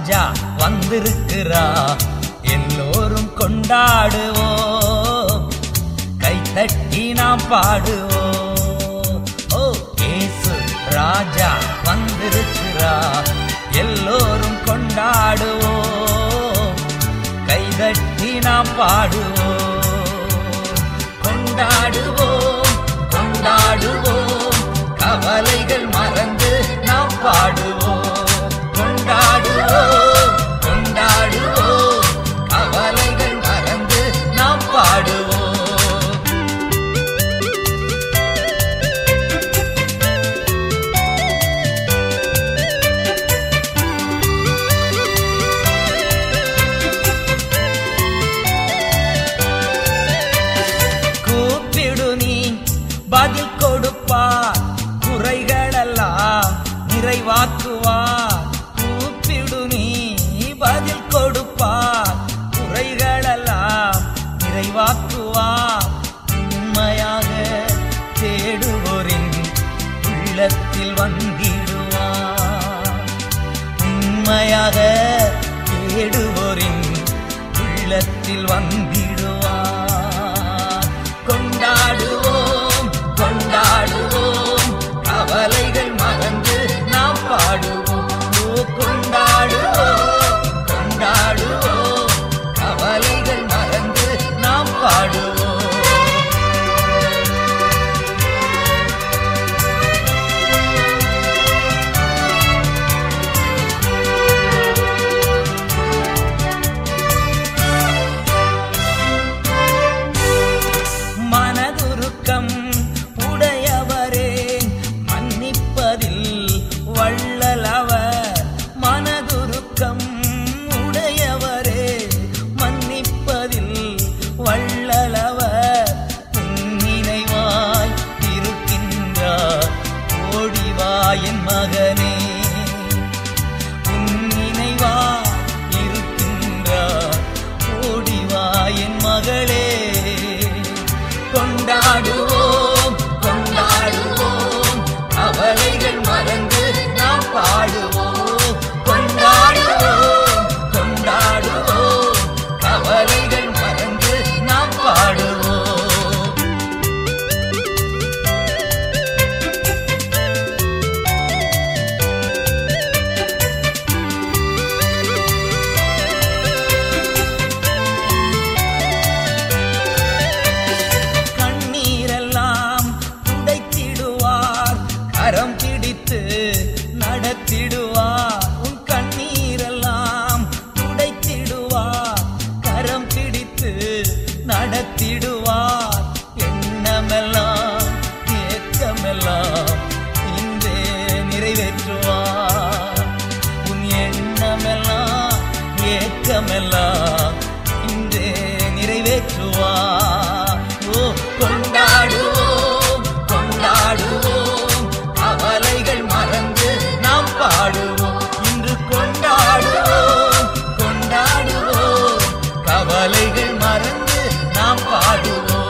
ராஜா வந்திருக்கிறா எல்லோரும் கொண்டாடுவோம் கைத்தட்டி நாம் பாடுவோம் ஓ இயேசு ராஜா வந்திருக்கிறா எல்லோரும் கொண்டாடுவோம் கைதட்டி நாம் பாடுவோம் கொண்டாடுவோம் கொண்டாடுவோம் கவலைகள் மறந்து நாம் பாடுவோம் கொண்டாடுவோம் கொண்டாடுவோம் கவலைகள் மறந்து நாம் பாடுவோம் கூப்பிடு நீ பதில் கொடுப்பார் குறைகளெல்லாம் நிறைவாக்குவார் கூப்பிடு நீ பதில் கொடுப்பார் குறைகளெல்லாம் நிறைவாக்குவார் உண்மையாக தேடுவோரின் உள்ளத்தில் வந்திடுவார் உண்மையாக தேடுவோரின் உள்ளத்தில் வந்திடுவார் கொண்டாடுவோம் கொண்டாடுவோம் கவலைகள் மறந்து நாம் பாடுவோம் ஓ கொண்டாடுவோம் கொண்டாடுவோம் கவலைகள் மறந்து நாம் பாடுவோம் மனதுருக்கம் உடையவரே மன்னிப்பதில் வள்ளலவர் மனதுருக்கம் உடையவரே மன்னிப்பதில் வள்ளலவர் நினைவாய் இருக்கின்றார் ஓடிவாயின் மகனே உன் நினைவா இருக்கின்றார் ஓடிவா என் மகளே கொண்டாடுவோம் கொண்டாடுவோம் கவலைகள் மறந்து நாம் பாடுவோம் கொண்டாடுவோம் கொண்டாடுவோம் கவலைகள் மறந்து நாம் பாடுவோம் கண்ணீரெல்லாம் துடைத்திடுவார் கரம் பிடித்து நடத்திடுவார் உன் கண்ணீரெல்லாம் துடைத்திடுவார் கரம் பிடித்து நடத்திடுவார் எண்ணமெல்லாம் ஏக்கமெல்லாம் இன்றே நிறைவேற்றுவார் உன் எண்ணமெல்லாம் ஏக்கமெல்லாம் இன்றே நிறைவேற்றுவார் ஓ கொண்டாடுவோம் கொண்டாடுவோம் கவலைகள் மறந்து நாம் பாடுவோம் இன்று கொண்டாடுவோம் கொண்டாடுவோம் கவலைகள் மறந்து நாம் பாடுவோம்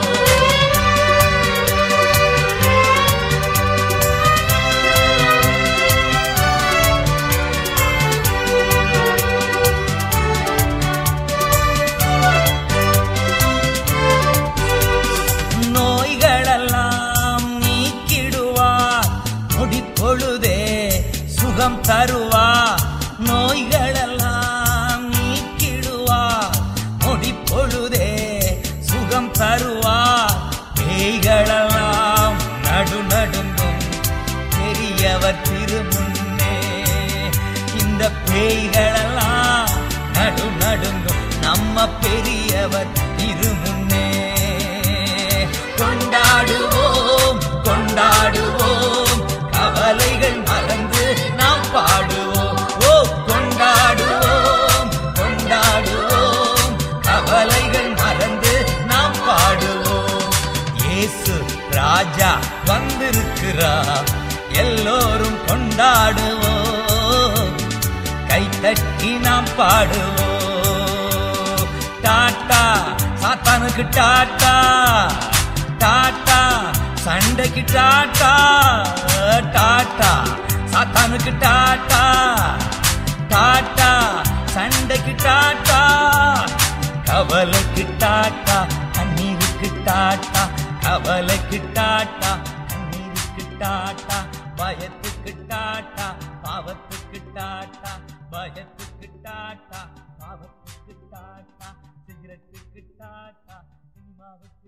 நோய்களெல்லாம் நீக்கிடுவார் நொடிப்பொழுதே சுகம் தருவார் நோய்களெல்லாம் நீக்கிடுவார் நொடிப்பொழுதே சுகம் தருவார் பேய்களெல்லாம் நடு நடுங்கும் பெரியவர் திருமுன்னே இந்த பேய்களெல்லாம் நடு நடுங்கும் நம்ம பெரியவர் திருமுன்னே கொண்டாடுவோம் கொண்டாடுவோம் கவலைகள் மறந்து நாம் பாடுவோம் ஓ கொண்டாடுவோம் கொண்டாடுவோம் கவலைகள் மறந்து நாம் பாடுவோம் இயேசு ராஜா வந்திருக்கிறார் எல்லோரும் கொண்டாடுவோம் கைத்தட்டி நாம் பாடுவோம் டாட்டா சாத்தானுக்கு டாட்டா டாட்டா சண்டைக்கு டாட்டா டாட்டா சாத்தானுக்கு டாட்டா டாட்டா கண்ணீருக்கு டாட்டா பயத்துக்கு டாட்டா பாவத்துக்கு டாட்டா பயத்துக்கு டாட்டா பாவத்துக்கு டாட்டா சிகரெட்டுக்கு டாட்டா சினிமாவுக்கு